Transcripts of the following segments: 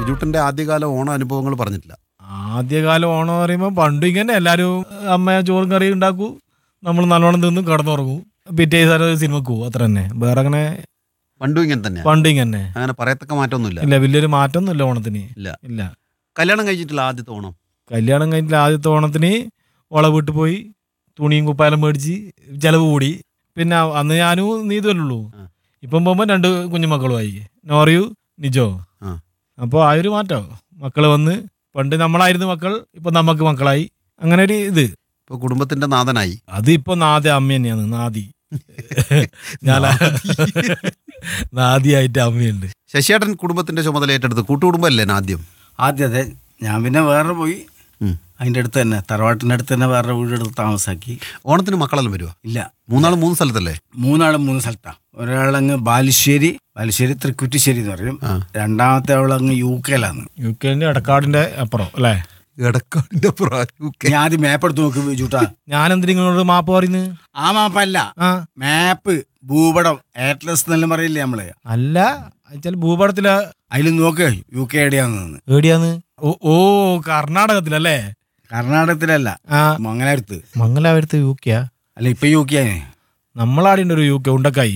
ബിജുട്ടന്റെ ആദ്യകാല ഓണ അനുഭവങ്ങൾ പറഞ്ഞിട്ടില്ല ആദ്യകാലം ഓണം പറയുമ്പോൾ പണ്ട് ഇങ്ങനെ എല്ലാവരും അമ്മ ചോറും കറിയും ഉണ്ടാക്കൂ നമ്മൾ നല്ലോണം തിന്നും കിടന്നുറങ്ങൂ പിറ്റേ ദിവസം സിനിമക്ക് പോകും അത്ര തന്നെ വേറെ അങ്ങനെ പണ്ടും ഇങ്ങനെ തന്നെയാ പണ്ട് ഇങ്ങനെ അങ്ങനെ പറയത്തക്ക മാറ്റമൊന്നുമില്ല ഇല്ല വലിയൊരു മാറ്റമൊന്നുമില്ല ഓണത്തിന് ഇല്ല ഇല്ല കല്യാണം കഴിച്ചിട്ടില്ല ആദ്യത്തെ ഓണം കല്യാണം കഴിഞ്ഞിട്ട് ആദ്യത്തെ ഓണത്തിന് ഓളെ വീട്ടിൽ പോയി തുണിയും കുപ്പായാലും മേടിച്ച് ചിലവ് കൂടി പിന്നെ അന്ന് ഞാനും നീതുമല്ലുള്ളൂ ആ. ഇപ്പം പോകുമ്പോൾ രണ്ട് കുഞ്ഞുമക്കളുമായി നോറിയു നിജോ ആ. അപ്പോൾ ആ ഒരു മാറ്റം മക്കൾ വന്ന് പണ്ട് നമ്മളായിരുന്നു മക്കൾ ഇപ്പൊ നമുക്ക് മക്കളായി അങ്ങനെ ഒരു ഇത് ഇപ്പൊ കുടുംബത്തിന്റെ നാഥനായി അത് ഇപ്പൊ നാദി അമ്മ തന്നെയാണ് നാദി ഞാൻ നാദിയായിട്ട് അമ്മയുണ്ട് ശശിയേട്ടൻ കുടുംബത്തിന്റെ ചുമതല ഏറ്റെടുത്ത് കൂട്ടുകുടുംബമല്ലേ ആദ്യം ആദ്യത്തെ ഞാൻ പിന്നെ വേറെ പോയി ഉം. അതിൻ്റെ അടുത്ത് തന്നെ തറവാട്ടിൻ്റെ അടുത്ത് തന്നെ വേറെ വീടെടുത്ത് താമസാക്കി ഓണത്തിന് മക്കളെല്ലാം വരുവാ ഇല്ല മൂന്നാളും മൂന്ന് സ്ഥലത്തല്ലേ മൂന്നാളും മൂന്ന് സ്ഥലത്താണ് ഒരാളങ്ങ് ബാലുശ്ശേരി ബാലുശ്ശേരി തൃക്കുറ്റിശ്ശേരി എന്ന് പറയും ആ. രണ്ടാമത്തെ അവളങ്ങ് യു കെയിലാണ് യു കെന്റെ എടക്കാടിന്റെ അപ്പുറം അല്ലേ എടക്കാടിന്റെ ഞാൻ ആദ്യം മാപ്പ് എടുത്ത് നോക്കി ചൂട്ടാ ഞാൻ എന്തിനാ നിങ്ങളോട് മാപ്പ് പറയുന്നത് ആ മാപ്പല്ല ആ മാപ്പ് ഭൂപടം ആറ്റ്ലസ് എന്നെല്ലാം പറയില്ലേ നമ്മള് അല്ല വെച്ചാൽ ഭൂപടത്തില അതിൽ നോക്ക് യു കെ എവിടെയാന്ന് എവിടെയാന്ന് ഓ ഓ കർണാടകത്തിലല്ലേ കർണാടകത്തിലല്ല ആ മംഗലാപുരത്ത് മംഗലാപുരത്ത് യു കെയാ അല്ല ഇപ്പൊ യു കെ ആണ് നമ്മളാടിന്റെ ഒരു യു കെ ഉണ്ടക്കായി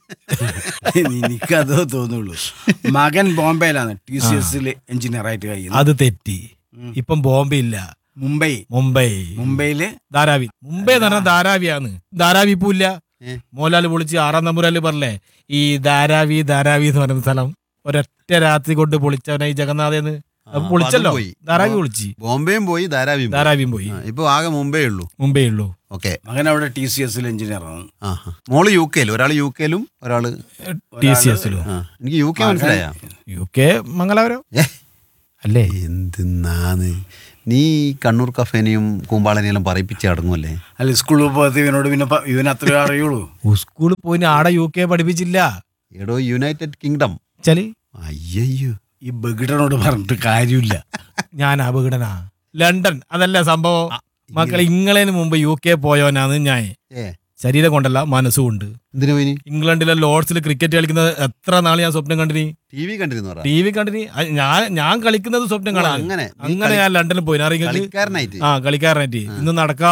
എനിക്ക് അതോ തോന്നുള്ളൂ മകൻ ബോംബെയിലാണ് ടി സി എസിൽ എഞ്ചിനീയർ ആയിട്ട് കഴിയുന്നത് അത് തെറ്റി ഇപ്പം ബോംബെ ഇല്ല മുംബൈ മുംബൈ മുംബൈയില് ധാരാവി മുംബൈ എന്ന് പറഞ്ഞാൽ ധാരാവിയാണ് ധാരാവി ഇപ്പൊ ഇല്ല ഏ? മോലാല് പൊളിച്ച് ആറാം നമ്പൂരാല് പറഞ്ഞേ ഈ ധാരാവി ധാരാവി എന്ന് പറയുന്ന സ്ഥലം ഒരൊറ്റ രാത്രി കൊണ്ട് പൊളിച്ചവനായി ജഗന്നാഥേന്ന് ആ, അപ്പൊ പൊളിച്ചല്ലോ അതും പോയി. ധാരാവി പൊളിച്ച് ബോംബെയും പോയി ധാരാവിയും പോയി. ധാരാവിയും പോയി ആ, ഇപ്പൊ ആകെ മുംബൈ ഉള്ളൂ മുംബൈ ഉള്ളൂ ഓക്കെ മകൻ അവിടെ ടി സി എസിൽ എഞ്ചിനീയർ ആണ് ആ ആ. മോള് യു കെയിൽ ഒരാൾ യു കെയിലും ഒരാള് ടി സി എസിലും ആ എനിക്ക് യു കെ മനസ്സിലായ യു കെ മംഗലാപുരം ഏ അല്ലേ എന്തിന്നാന്ന് നീ കണ്ണൂർ കഫേനെയും കൂമ്പാളനെയും എല്ലാം പറയിപ്പിച്ച് അടങ്ങുമല്ലേ അല്ല സ്കൂളിൽ പോകാത്ത ഇവനോട് പിന്നെ പ- ഇവൻ അത്രേ അറിയുള്ളൂ സ്കൂളിൽ പോയി ആടെ യു കെ പഠിപ്പിച്ചില്ല എടോ യുണൈറ്റഡ് കിങ്ഡം ചലി അയ്യോ ഈ ബഗിടനോട് പറഞ്ഞിട്ട് കാര്യമില്ല ഞാൻ അപകടനാ ലണ്ടൻ അതല്ല സംഭവം മക്കളെ ഇങ്ങളേന് മുമ്പ് യു കെ പോയവനാണ് ഞാൻ ഏ ശരീരം കൊണ്ടല്ല മനസ്സുകൊണ്ട് എന്തിനു പോയിനി ഇംഗ്ലണ്ടിലെ ലോർഡ്സിൽ ക്രിക്കറ്റ് കളിക്കുന്നത് എത്ര നാൾ ഞാൻ സ്വപ്നം കണ്ടിനി ടി വി കണ്ടിരുന്നു പറ ടി വി കണ്ടിനി അ- ഞാൻ ഞാൻ കളിക്കുന്നത് സ്വപ്നം ഓ, കാണാൻ അങ്ങനെ. നീ അങ്ങനെ കളി- ഞാൻ ലണ്ടനിൽ പോയി അറിയില്ലെങ്കിൽ കളിക്കാരനായിട്ട് ആ കളിക്കാരനായിട്ട് ഇന്ന് നടക്കാ